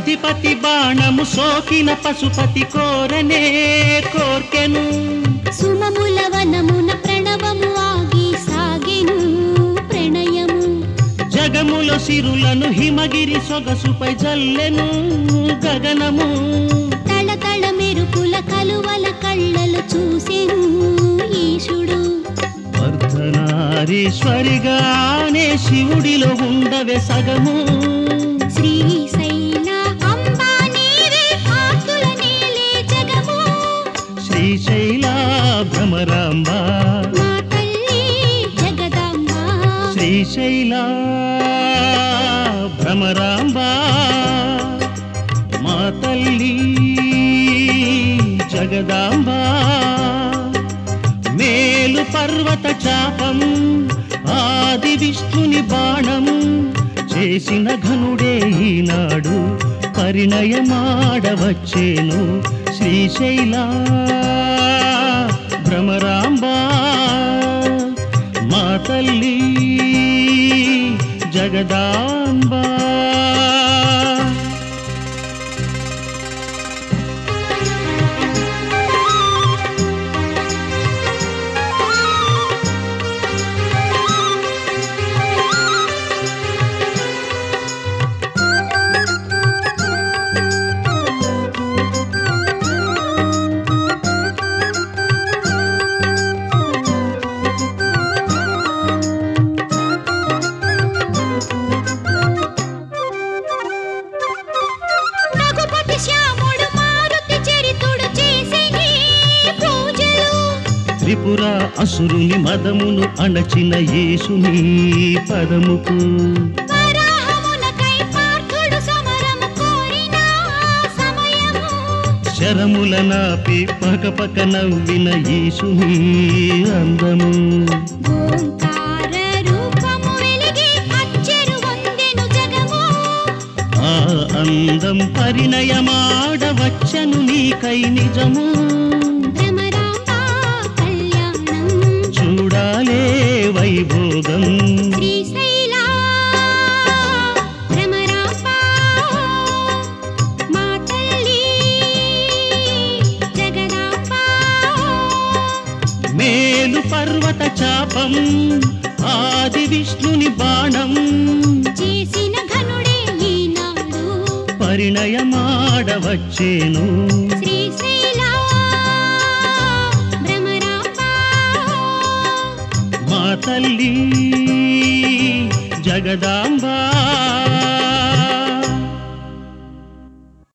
షష్ఠిపతి బాణము సోకిన పశుపతి కోరనే కోర్కెను సుమముల వనమున ప్రణవము ఆగి సాగెను ప్రణయము జగముల సిరులను హిమగిరి సొగసుపై జల్లెను గగనము తళతళ మెరుపుల కలువల కళ్ళలు చూసెను ఈశుడు అర్ధనారీశ్వరిగానే శివుడిలో ఉండవే సగము శ్రీశైల అంబా నీవే ఆతుల నీలే జగము శ్రీశైల భ్రమరాంబ మా తల్లి జగదాంబ శ్రీశైల భ్రమరాంబ మా తల్లి జగదాంబ మేలు పర్వత చాపం ఆది విష్ణుని బాణం చేసిన ఘనుడే ఈనాడు పరిణయమాడవచ్చేను శ్రీశైల భ్రమరాంబ మా తల్లి జగదాంబ రఘుపతి శ్యాముడు మారుతి చరితుడు చేసే నీ పూజలు త్రిపుర అసురుని మదమును అణచిన యేసుని పదముకు వరాహమునకై పార్థుడు సమరము కోరిన సమయము శరముల నాపి పకపక నవ్విన యేసుని అందము ఓంకార రూపము వెలిగి అచ్చెరు వందెను జగము ఆ అందం పరిణయమాడవచ్చను నీకై నిజము భ్రమరాంబ కళ్యాణం చూడాలే వైభోగం శ్రీశైల భ్రమరాంబ మా తల్లి జగదాంబ మేలు పర్వత చాపం ఆది విష్ణుని బాణం చేసిన ఘనుడే ఈనాడు పరిణయమాడవచ్చేను శ్రీశైల భ్రమరాంబ మా తల్లి జగదాంబ